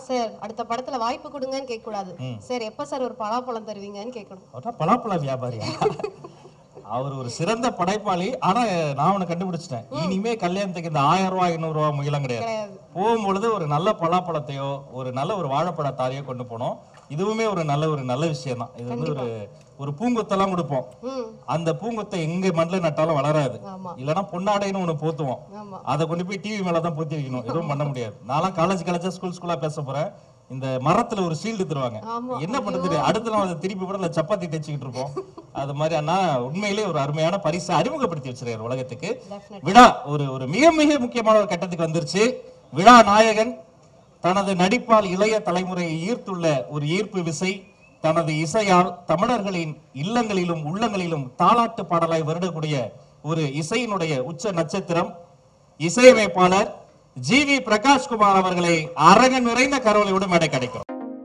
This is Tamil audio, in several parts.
சார் அடுத்த படத்துல வாய்ப்பு கொடுங்கன்னு கேட்க கூடாது சார் எப்ப சார் ஒரு பலாப்பழம் தருவீங்கன்னு கேட்கணும் அவர்தான் பலாப்பழ வியாபாரியா அவர் ஒரு சிறந்த படைப்பாளி ஆனா நான் அவனை கண்டுபிடிச்சிட்டேன் இனிமே கல்யாணத்துக்கு இந்த ஆயிரம் ரூபாய் ஐநூறு ரூபாய் முயலாம் கிடையாது கிடையாது போகும்பொழுது ஒரு நல்ல பலாப்பழத்தையோ ஒரு நல்ல ஒரு வாழைப்பழத்தாரையோ கொண்டு போனோம் இதுவுமே ஒரு நல்ல ஒரு நல்ல விஷயம் தான் இது வந்து ஒரு ஒரு பூங்கொத்தெல்லாம் கொடுப்போம் ம் அந்த பூங்கொத்தை எங்க மண்ணில் நட்டாலும் வளராது ஆமா இல்லைன்னா பொன்னாடைன்னு ஒண்ணு போத்துவோம் ஆமா அதை கொண்டு போய் டிவி மேல தான் பொத்தி வைக்கணும் எதுவும் பண்ண முடியாது நான்லாம் காலேஜ் காலேஜா ஸ்கூல் ஸ்கூலா பேச போறேன் இந்த மரத்துல ஒரு ஷீல்டு தருவாங்க ஆமா என்ன பண்றது அடுத்த நாள் அதை திருப்பி கூட இல்ல சப்பாத்தி தைச்சுக்கிட்டு இருப்போம் அது மாதிரி அண்ணா உண்மையிலே ஒரு அருமையான பரிசு அறிமுகப்படுத்தி வச்சிருக்காரு உலகத்துக்கு டெஃபினட் விழா ஒரு ஒரு மிக மிக முக்கியமான ஒரு கட்டத்துக்கு வந்துருச்சு விழா நாயகன் தனது நடிப்பால் இளைய தலைமுறையை ஈர்த்துள்ள ஒரு ஈர்ப்பு விசை தனது இசையால் தமிழர்களின் இல்லங்களிலும் உள்ளங்களிலும் தாலாட்டு பாடலாய் வருடக்கூடிய ஒரு இசையினுடைய உச்ச நட்சத்திரம் இசையமைப்பாளர் ஜி வி பிரகாஷ்குமார் அவர்களை அரங்க நிறைந்த கரவலையோடு மேடை கிடைக்கும்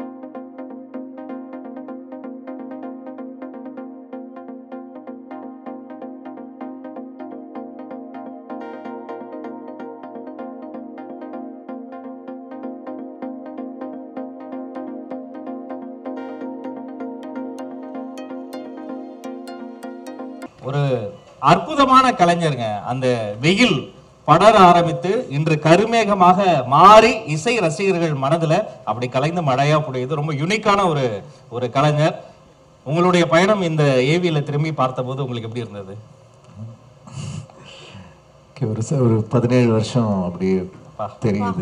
ஒரு அற்புதமான கலைஞருங்க அந்த வெயில் படர ஆரம்பித்து இன்று கருமேகமாக மாறி இசை ரசிகர்கள் மனதுல அப்படி கலைந்து மழையா புடையுது ரொம்ப யுனிக்கான ஒரு ஒரு கலைஞர் உங்களுடைய பயணம் இந்த ஏவியில திரும்பி பார்த்தபோது உங்களுக்கு எப்படி இருந்தது Okay, ஒரு ச- ஒரு பதினேழு வருஷம் அப்படி தெரியுது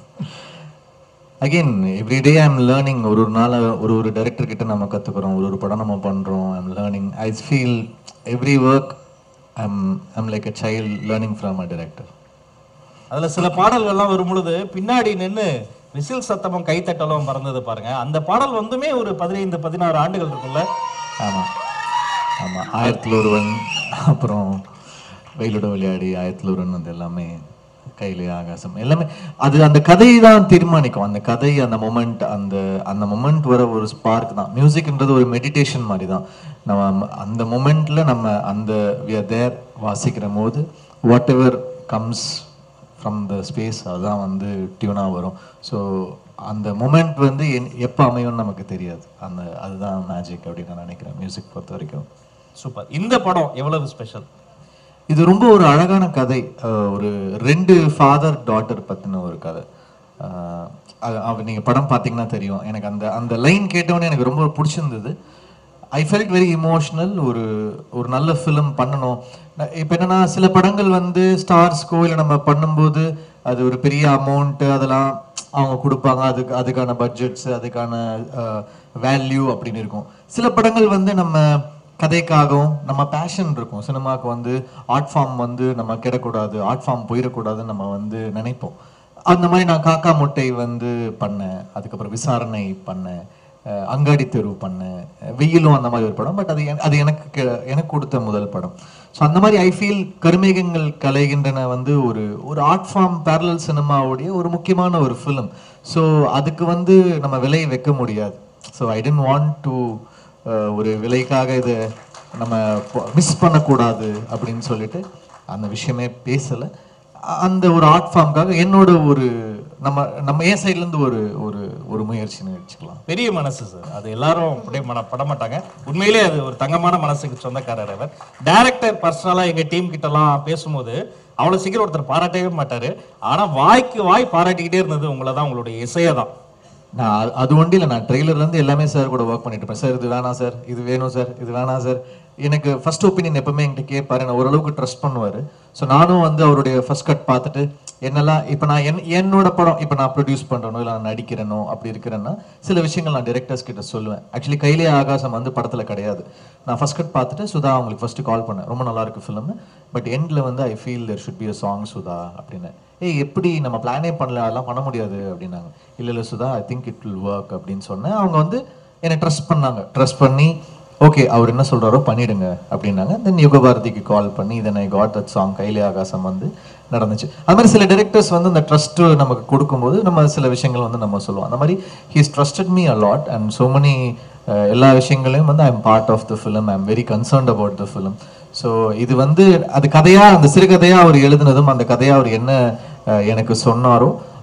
அகைன் எவ்ரிடே ஐம் லேர்னிங் ஒரு ஒரு நாள் ஒரு ஒரு டைரக்டர் கிட்ட நம்ம கற்றுக்குறோம் ஒரு ஒரு படம் நம்ம பண்ணுறோம் I'm learning I feel every work I'm I'm like a child learning from a director அதுல சில பாடல்கள்லாம் வரும் பொழுது பின்னாடி நின்னு விசில் சத்தமும் கைத்தட்டலும் பறந்தது பாருங்க அந்த பாடல் வந்துமே ஒரு பதினைந்து பதினாறு ஆண்டுகள் இருக்குல்ல ஆமாம் ஆமாம் ஆயிரத்தில் ஒருவன் அப்புறம் வெயிலோட விளையாடி ஆயிரத்தில் ஒருவன் அது எல்லாமே கையிலே ஆகாசம் எல்லாமே அது அந்த கதை தான் தீர்மானிக்கும் அந்த கதை அந்த மொமெண்ட் அந்த அந்த மொமெண்ட் வர ஒரு ஸ்பார்க் தான் மியூசிக்ன்றது ஒரு மெடிடேஷன் மாதிரி தான் நம்ம அந்த மொமெண்ட்ல நம்ம அந்த வி ஆர் தேர் வாசிக்கிற போது whatever comes from the space அதுதான் வந்து டியூனாக வரும் ஸோ அந்த மொமெண்ட் வந்து என் எப்போ அமையும்னு நமக்கு தெரியாது அந்த அதுதான் மேஜிக் அப்படின்னு நான் நினைக்கிறேன் மியூசிக் பொறுத்த வரைக்கும் சூப்பர் இந்த படம் எவ்வளவு ஸ்பெஷல் இது ரொம்ப ஒரு அழகான கதை அஹ் ஒரு ரெண்டு ஃபாதர் டாட்டர் பற்றின ஒரு கதை அஹ் அது அவ நீங்கள் படம் பார்த்தீங்கன்னா தெரியும் எனக்கு அந்த அந்த லைன் கேட்டவொடனே எனக்கு ரொம்ப பிடிச்சிருந்தது ஐ ஃபெல்ட் வெரி இமோஷ்னல் ஒரு ஒரு நல்ல ஃபிலிம் பண்ணணும் இப்போ என்னன்னா சில படங்கள் வந்து ஸ்டார்ஸ்க்கோ இல்லை நம்ம பண்ணும்போது அது ஒரு பெரிய அமௌண்ட்டு அதெல்லாம் அவங்க கொடுப்பாங்க அதுக்கு அதுக்கான பட்ஜெட்ஸ் அதுக்கான வேல்யூ அப்படின்னு இருக்கும் சில படங்கள் வந்து நம்ம கதைக்காகவும் நம்ம பேஷன் இருக்கும் சினிமாவுக்கு வந்து ஆர்ட் ஃபார்ம் வந்து நம்ம கிடக்கூடாது ஆர்ட் ஃபார்ம் போயிடக்கூடாதுன்னு நம்ம வந்து நினைப்போம் அந்த மாதிரி நான் காக்கா முட்டை வந்து பண்ணேன் அதுக்கப்புறம் விசாரணை பண்ணேன் அஹ் அங்காடி தெரு பண்ணேன் அஹ் வெயிலும் அந்த மாதிரி ஒரு படம் பட் அது என- அது எனக்கு கெ- எனக்கு கொடுத்த முதல் படம் ஸோ அந்த மாதிரி ஐ ஃபீல் கருமேகங்கள் கலைகின்றன வந்து ஒரு ஒரு ஆர்ட் ஃபார்ம் பேரலல் சினிமாவுடைய ஒரு முக்கியமான ஒரு ஃபிலிம் ஸோ அதுக்கு வந்து நம்ம விலை வைக்க முடியாது so I didn't want to ஒரு விலைக்காக இதை நம்ம மிஸ் பண்ணக்கூடாது அப்படின்னு சொல்லிட்டு அந்த விஷயமே பேசலை அந்த ஒரு ஆர்ட் ஃபார்முக்காக என்னோட ஒரு நம்ம நம்ம என் சைட்ல இருந்து ஒரு ஒரு ஒரு முயற்சின்னு வச்சுக்கலாம் பெரிய மனசு சார் அது எல்லாரும் அப்படியே மன பட மாட்டாங்க உண்மையிலே அது ஒரு தங்கமான மனசுக்கு சொந்தக்காரர் அவர் டைரக்டர் பர்சனலா எங்க டீம் கிட்ட எல்லாம் பேசும்போது அவ்வளவு சீக்கிரம் ஒருத்தர் பாராட்டவே மாட்டாரு ஆனா வாய்க்கு வாய் பாராட்டிக்கிட்டே இருந்தது உங்களை தான் உங்களுடைய இசையை தான் நான் அது- அது ஒன்றும் இல்லை நான் ட்ரெய்லர்ல இருந்து எல்லாமே சார் கூட ஒர்க் பண்ணிட்டு இருப்பேன் சார் இது வேணாம் சார் இது வேணும் சார் இது வேணாம் சார் எனக்கு ஃபர்ஸ்ட் ஒப்பீனியன் எப்பவுமே என்கிட்ட கேட்பாரு நான் ஓரளவுக்கு ட்ரஸ்ட் பண்ணுவாரு ஸோ நானும் வந்து அவருடைய ஃபர்ஸ்ட் கட் பார்த்துட்டு என்னெல்லாம் இப்போ நான் என் என்னோட படம் இப்போ நான் ப்ரொடியூஸ் பண்ணுறனோ இல்லை நான் நடிக்கிறேனோ அப்படி இருக்கிறேன்னா சில விஷயங்கள் நான் டிரெக்டர்ஸ் கிட்ட சொல்லுவேன் ஆக்சுவலி கையிலே ஆகாசம் வந்து படத்தில் கிடையாது நான் ஃபர்ஸ்ட் கட் பார்த்துட்டு சுதா அவங்களுக்கு ஃபர்ஸ்ட் கால் பண்ணேன் ரொம்ப நல்லா இருக்கு ஃபிலிம் பட் எண்டில் வந்து I feel there should be a song Sudha அப்படின்னு ஏய் எப்படி நம்ம பிளானே பண்ணல அதெல்லாம் பண்ண முடியாது அப்படின்னாங்க இல்லை இல்லை Sudha I think it will work அப்படின்னு சொன்னேன் அவங்க வந்து என்னை ட்ரஸ்ட் பண்ணாங்க ட்ரஸ்ட் பண்ணி ஓகே அவர் என்ன சொல்றாரோ பண்ணிடுங்க அப்படின்னாங்க தென் யுகபாரதிக்கு கால் பண்ணி இதன் ஐ காட் தட் சாங் கையிலே ஆகாசம் வந்து நடந்துச்சு அது மாதிரி சில டிரெக்டர்ஸ் வந்து அந்த ட்ரஸ்ட் நமக்கு கொடுக்கும்போது நம்ம சில விஷயங்கள் வந்து நம்ம சொல்லுவோம் அந்த மாதிரி he's trusted me a lot and so many ah, எல்லா விஷயங்களையும் வந்து I am part of the film I am very concerned about the film so இது வந்து அது கதையா அந்த சிறுகதையா அவர் எழுதினதும் அந்த கதையா அவர் என்ன அஹ், எனக்கு சொன்னாரோ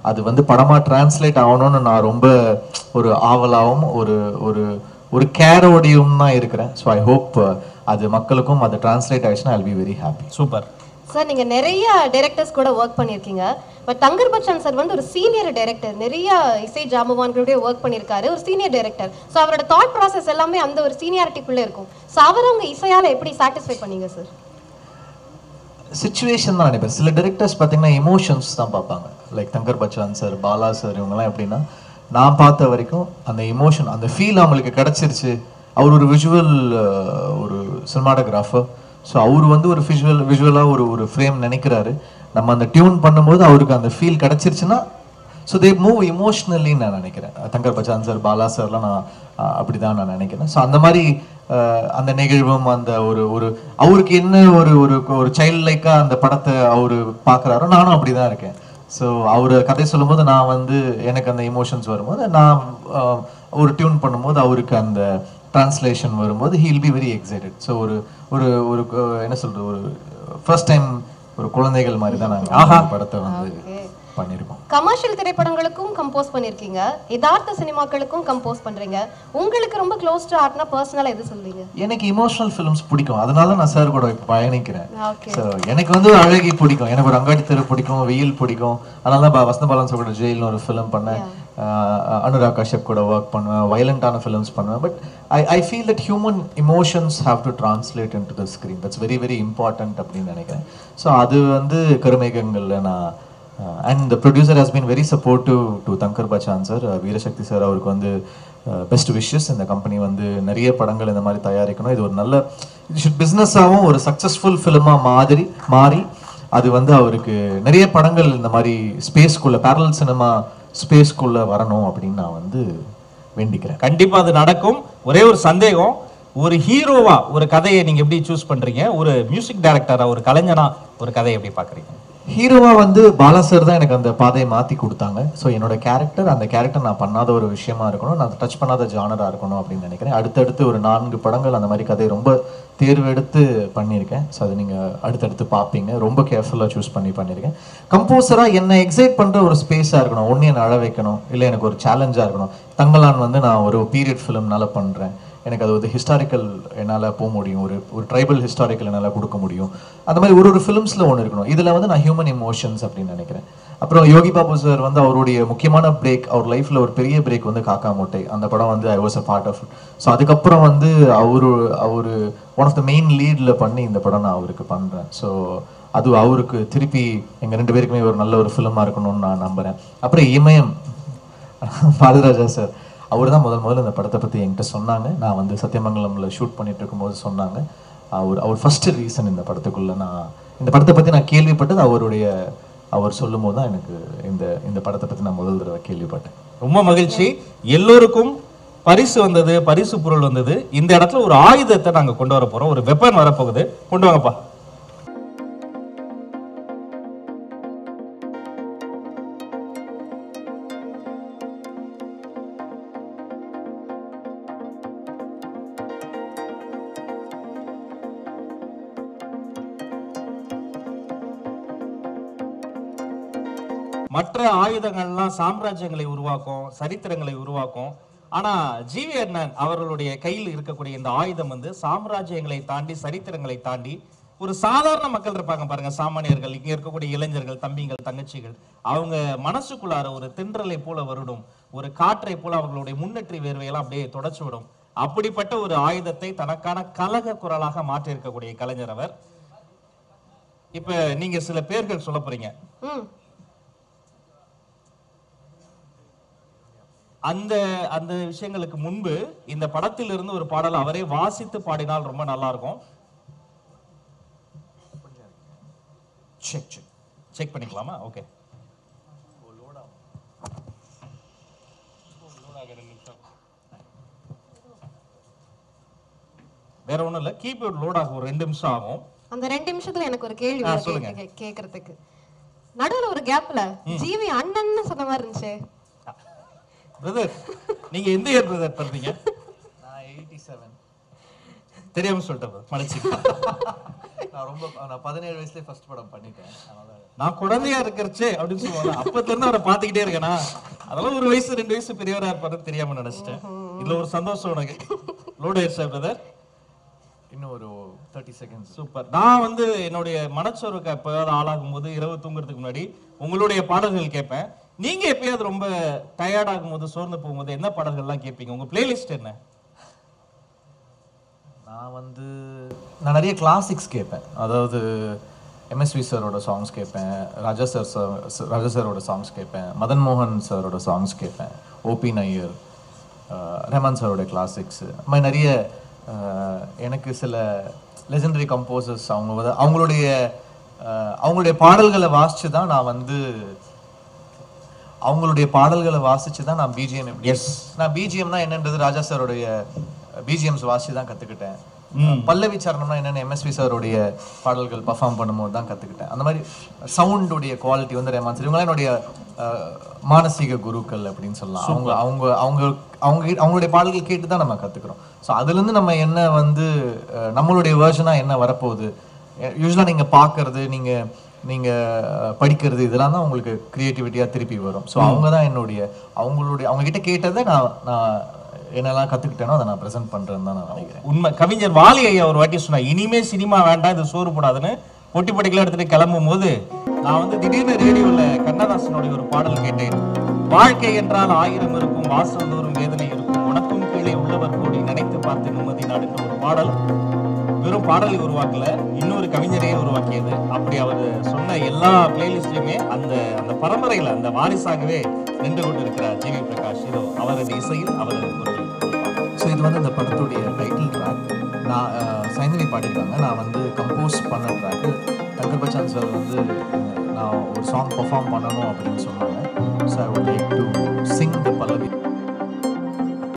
அது வந்து படமா டிரான்ஸ்லேட் ஆகணும்னு நான் ரொம்ப ஒரு ஆவலாவும் ஒரு ஒரு ஒரு கேரோடையும் தான் இருக்கிறேன் ஸோ ஐ ஹோப் அது மக்களுக்கும் அது டிரான்ஸ்லேட் ஆயிடுச்சுன்னா I'll be very happy super sir நீங்க நிறைய டைரக்டர்ஸ் கூட ஒர்க் பண்ணியிருக்கீங்க பட் தங்கர் பச்சான் சார் வந்து ஒரு சீனியர் டைரக்டர் நிறைய இசை ஜாம்பவான்களுடைய ஒர்க் பண்ணியிருக்காரு ஒரு சீனியர் டைரக்டர் ஸோ அவரோட தாட் ப்ராசஸ் எல்லாமே அந்த ஒரு சீனியாரிட்டிக்குள்ள இருக்கும் ஸோ அவர் அவங்க இசையால எப்படி சாட்டிஸ்ஃபை பண்ணீங்க சார் சுச்சுவேஷன் தான் நினைப்பேன் சில டிரெக்டர்ஸ் பார்த்தீங்கன்னா எமோஷன்ஸ் தான் பார்ப்பாங்க like Thangar Bachan sir Bala sir இவங்கெல்லாம் எப்படின்னா நான் பார்த்த வரைக்கும் அந்த எமோஷன் அந்த ஃபீல் அவங்களுக்கு கிடைச்சிருச்சு அவர் ஒரு விஷுவல் ஒரு சினிமாட்டோகிராஃபர் ஸோ அவர் வந்து ஒரு விஷுவல் விஷுவலாக ஒரு ஒரு ஃப்ரேம் நினைக்கிறாரு நம்ம அந்த டியூன் பண்ணும்போது அவருக்கு அந்த ஃபீல் கிடைச்சிருச்சுன்னா ஸோ தே மூவ் இமோஷ்னலி நான் நினைக்கிறேன் தங்கர் பச்சான் சார் பாலா சார்லாம் நான் அஹ், அப்படிதான் நான் நினைக்கிறேன் ஸோ அந்த மாதிரி அஹ், அந்த நிகழ்வும் அந்த ஒரு ஒரு அவருக்கு என்ன ஒரு ஒரு ஒரு சைல்ட் லைக்காக அந்த படத்தை அவர் பார்க்குறாரோ நானும் அப்படி தான் இருக்கேன் ஸோ அவர் கதை சொல்லும்போது நான் வந்து எனக்கு அந்த எமோஷன்ஸ் வரும்போது நான் அஹ், ஒரு டியூன் பண்ணும்போது அவருக்கு அந்த டிரான்ஸ்லேஷன் வரும்போது he'll be very excited so ஒரு ஒரு ஒரு அஹ், என்ன சொல்றது ஒரு ஃபர்ஸ்ட் டைம் ஒரு குழந்தைகள் மாதிரி தான் நாங்கள் படத்தை வந்து பண்ணியிருக்கோம் கமர்ஷியல் திரைப்படங்களுக்கும் கம்போஸ் பண்ணியிருக்கீங்க யதார்த்த சினிமாக்களுக்கும் கம்போஸ் பண்றீங்க உங்களுக்கு ரொம்ப க்ளோஸ் டு ஆர்ட்னா பர்சனலாக எது சொல்வீங்க எனக்கு இமோஷனல் ஃபிலிம்ஸ் பிடிக்கும் அதனால நான் சார் கூட இப்ப பயணிக்கிறேன் ஓகே ஸோ எனக்கு வந்து அழகி பிடிக்கும் எனக்கு ஒரு அங்காடி தெரு பிடிக்கும் வெயில் பிடிக்கும் அதனால தான் பா- வசந்த பாலன் சார் கூட ஜெயில்னு ஒரு ஃபிலிம் பண்ணேன் ஆஹ் அனுராக் கஷ்யப் கூட ஒர்க் பண்ணுவேன் வயலண்டான ஃபிலிம்ஸ் பண்ணுவேன் but I I feel that human emotions have to translate into the screen that's very very important அப்படின்னு நினைக்கிறேன் ஸோ அது வந்து கருமேகங்களில் நான் and the producer has been very supportive to Thangar Bachan sir Veerasakthi sir அவருக்கு வந்து பெஸ்ட் விஷஸ் இந்த கம்பெனி வந்து நிறைய படங்கள் இந்த மாதிரி தயாரிக்கணும் இது ஒரு நல்ல இது ஷுட் பிஸ்னஸாகவும் ஒரு சக்ஸஸ்ஃபுல் ஃபிலிமாக மாதிரி மாறி அது வந்து அவருக்கு நிறைய படங்கள் இந்த மாதிரி ஸ்பேஸ்க்குள்ள பேரல் சினிமா ஸ்பேஸ்க்குள்ள வரணும் அப்படின்னு நான் வந்து வேண்டிக்கிறேன் கண்டிப்பா அது நடக்கும் ஒரே ஒரு சந்தேகம் ஒரு ஹீரோவா ஒரு கதையை நீங்க எப்படி சூஸ் பண்றீங்க ஒரு மியூசிக் டைரக்டரா ஒரு கலைஞனா ஒரு கதையை எப்படி பாக்குறீங்க ஹீரோவா வந்து பாலா சார் தான் எனக்கு அந்த பாதையை மாற்றி கொடுத்தாங்க ஸோ என்னோட கேரக்டர் அந்த கேரக்டர் நான் பண்ணாத ஒரு விஷயமா இருக்கணும் நான் டச் பண்ணாத ஜானரா இருக்கணும் அப்படின்னு நினைக்கிறேன் அடுத்தடுத்து ஒரு நான்கு படங்கள் அந்த மாதிரி கதையை ரொம்ப தேர்வெடுத்து பண்ணியிருக்கேன் ஸோ அதை நீங்கள் அடுத்தடுத்து பார்ப்பீங்க ரொம்ப கேர்ஃபுல்லாக சூஸ் பண்ணி பண்ணியிருக்கேன் கம்போசராக என்னை எக்ஸைட் பண்ணுற ஒரு ஸ்பேஸாக இருக்கணும் ஒன்று என்னை அழ வைக்கணும் இல்லை எனக்கு ஒரு சேலஞ்சாக இருக்கணும் தங்கலான் வந்து நான் ஒரு பீரியட் ஃபிலிம்னால பண்ணுறேன் எனக்கு அது வந்து ஹிஸ்டாரிக்கல் என்னால் போக முடியும் ஒரு ஒரு ட்ரைபல் ஹிஸ்டாரிக்கல் என்னால் கொடுக்க முடியும் அந்த மாதிரி ஒரு ஒரு ஃபிலிம்ஸில் ஒன்று இருக்கணும் இதில் வந்து நான் ஹியூமன் எமோஷன்ஸ் அப்படின்னு நினைக்கிறேன் அப்புறம் யோகி பாபு சார் வந்து அவருடைய முக்கியமான பிரேக் அவர் லைஃப்பில் ஒரு பெரிய பிரேக் வந்து காக்கா மூட்டை அந்த படம் வந்து I was a part of so அதுக்கப்புறம் வந்து அவரு அவர் ஒன் ஆஃப் த மெயின் லீடில் பண்ணி இந்த படம் நான் அவருக்கு பண்ணுறேன் ஸோ அது அவருக்கு திருப்பி எங்கள் ரெண்டு பேருக்குமே ஒரு நல்ல ஒரு ஃபிலிமாக இருக்கணும்னு நான் நம்புகிறேன் அப்புறம் இமயம் பாரதிராஜா சார் அவர் தான் முதல் முதல்ல இந்த படத்தை பற்றி என்கிட்ட சொன்னாங்க நான் வந்து சத்தியமங்கலம்ல ஷூட் பண்ணிட்டு இருக்கும்போது சொன்னாங்க அவர் அவர் ஃபர்ஸ்ட் ரீசன் இந்த படத்துக்குள்ள நான் இந்த படத்தை பற்றி நான் கேள்விப்பட்டது அவருடைய அவர் சொல்லும்போது தான் எனக்கு இந்த இந்த படத்தை பற்றி நான் முதல் தடவை கேள்விப்பட்டேன் ரொம்ப மகிழ்ச்சி எல்லோருக்கும் பரிசு வந்தது பரிசு பொருள் வந்தது இந்த இடத்துல ஒரு ஆயுதத்தை நாங்க கொண்டு வர போறோம் ஒரு வெப்பன் வரப்போகுது கொண்டு வாங்கப்பா மற்ற ஆயுதங்கள்லாம் சாம்ராஜ்யங்களை உருவாக்கும் சரித்திரங்களை உருவாக்கும் ஆனா ஜிவி அண்ணன் அவர்களுடைய கையில் இருக்கக்கூடிய இந்த ஆயுதம் வந்து சாம்ராஜ்யங்களை தாண்டி சரித்திரங்களை தாண்டி ஒரு சாதாரண மக்கள் இருப்பாங்க பாருங்க சாமானியர்கள் இங்க இருக்கக்கூடிய இளைஞர்கள் தம்பிகள் தங்கச்சிகள் அவங்க மனசுக்குள்ளார ஒரு தென்றலை போல வருடும் ஒரு காற்றை போல அவர்களுடைய முன்னேற்றி வேர்வையெல்லாம் அப்படியே தொடச்சு விடும் அப்படிப்பட்ட ஒரு ஆயுதத்தை தனக்கான கலக குரலாக மாற்றி இருக்கக்கூடிய கலைஞர் அவர் இப்ப நீங்க சில பேர்கள் சொல்ல போறீங்க ம் அந்த அந்த விஷயங்களுக்கு முன்பு இந்த படத்தில் இருந்து ஒரு பாடல் அவரே வாசித்து பாடினால் ரொம்ப நல்லா இருக்கும் செக் செக் செக் பண்ணிக்கலாமா ஓகே வேற ஒண்ணும் இல்ல கீபோர்ட் லோட் ஆகும் ஒரு ரெண்டு நிமிஷம் ஆகும் அந்த ரெண்டு நிமிஷத்துல எனக்கு ஒரு கேள்வி ஆ, வரும் சொல்லுங்க. கேக்க- கேக்குறதுக்கு நடுவுல ஒரு கேப்ல ஜீவி அண்ணன்னு சொன்ன மாதிரி இருந்துச்சு பிரதர் நீங்க எந்த இயர் பிரதர் பிறந்தீங்க நான் எயிட்டி செவன் தெரியாம சொல்லிட்டேன் மன்னிச்சு நான் ரொம்ப நான் பதினேழு வயசுலயே ஃபர்ஸ்ட் படம் பண்ணிட்டேன் அதனால நான் குழந்தையா இருக்கிறச்சே அப்படின்னு சொல்லுவாங்க அப்பத்துல இருந்து அவரை பாத்துக்கிட்டே இருக்கேனா அதெல்லாம் ஒரு வயசு ரெண்டு வயசு பெரியவரா இருப்பாருன்னு தெரியாம நினைச்சிட்டேன் இதுல ஒரு சந்தோஷம் உனக்கு லோட் ஆயிடுச்சா பிரதர் இன்னும் ஒரு தேர்ட்டி செகண்ட்ஸ் சூப்பர் நான் வந்து என்னுடைய மனச்சோர்வுக்கு எப்பயாவது ஆளாகும் போது இரவு தூங்குறதுக்கு முன்னாடி உங்களுடைய பாடல்கள் கேட்பேன் நீங்க எப்பயாவது ரொம்ப டயர்ட் ஆகும் போது சோர்ந்து போகும்போது என்ன பாடல்கள்லாம் கேட்பீங்க உங்க பிளேலிஸ்ட் என்ன நான் வந்து நான் நிறைய கிளாசிக்ஸ் கேட்பேன் அதாவது எம்எஸ்வி சாரோட சாங்ஸ் கேட்பேன் ராஜா சார் சார் ராஜா சாரோட சாங்ஸ் கேட்பேன் மதன் மோகன் சாரோட சாங்ஸ் கேட்பேன் ஓபி நையர் ரெமன் சாரோட கிளாசிக்ஸ் அது மாதிரி நிறைய அஹ், எனக்கு சில லெஜெண்டரி கம்போசர்ஸ் அவங்க வந்து அவங்களுடைய அஹ், அவங்களுடைய பாடல்களை வாசிச்சு தான் நான் வந்து அவங்களுடைய பாடல்களை வாசிச்சு தான் நான் பிஜிஎம் எப்படி எஸ் நான் பிஜிஎம்னா என்னன்றது ராஜா சாருடைய பிஜிஎம்ஸ் வாசிச்சு தான் கத்துக்கிட்டேன் பல்லவி சரணம்னா என்னென்ன எம்எஸ்வி சாருடைய பாடல்கள் பர்ஃபார்ம் பண்ணும்போது தான் கத்துக்கிட்டேன் அந்த மாதிரி சவுண்டுடைய குவாலிட்டி வந்து ரேமான் சார் இவங்களாம் என்னுடைய அஹ், மானசீக குருக்கள் அப்படின்னு சொல்லலாம் அவங்க அவங்க அவங்க அவங்க கிட்ட- அவங்களுடைய பாடல்கள் கேட்டு தான் நம்ம கத்துக்கிறோம் ஸோ அதுலேருந்து நம்ம என்ன வந்து அஹ், நம்மளுடைய வேர்ஷனாக என்ன வரப்போகுது யூஸ்வலாக நீங்கள் பார்க்கறது நீங்கள் நீங்கள் படிக்கிறது இதெல்லாம் தான் உங்களுக்கு க்ரியேட்டிவிட்டியாக திருப்பி வரும் ஸோ அவங்க தான் என்னுடைய அவங்களுடைய அவங்க கிட்ட கேட்டதை நான் நான் என்னெல்லாம் கற்றுக்கிட்டேனோ அதை நான் ப்ரெசென்ட் பண்ணுறேன்னு தான் நான் நினைக்கிறேன் உண்மை கவிஞர் வாலி ஐயா ஒரு வாட்டி சொன்னார் இனிமே சினிமா வேண்டாம் இது சோறு போடாதுன்னு பொட்டி பொட்டிக்கெல்லாம் எடுத்துட்டு கிளம்பும் போது நான் வந்து திடீர்னு ரேடியோல கண்ணதாசனுடைய ஒரு பாடல் கேட்டேன் வாழ்க்கை என்றால் ஆயிரம் இருக்கும் வாசல் தோறும் வேதனை இருக்கும் உனக்கும் கீழே உள்ளவர் கூடி நினைத்து பார்த்து நிம்மதி நாடுன்ற ஒரு பாடல் வெறும் பாடலை உருவாக்கல இன்னொரு கவிஞரையே உருவாக்கியது அப்படி அவர் சொன்ன எல்லா பிளேலிஸ்ட்லயுமே அந்த அந்த பரம்பரையில அந்த வாரிசாகவே நின்று கொண்டு இருக்கிறார் ஜி வி பிரகாஷ் இதோ அவரது இசையில் அவரது குரலில் ஸோ இது வந்து இந்த படத்துடைய டைட்டில் ட்ராக் நான் அஹ், சைந்தவி பாடியிருக்காங்க நான் வந்து கம்போஸ் பண்ண ட்ராக்கு தங்கர் பச்சான் சார் வந்து அஹ், நான் ஒரு சாங் பெர்ஃபார்ம் பண்ணணும் அப்படின்னு சொன்னாங்க so I would like to Singh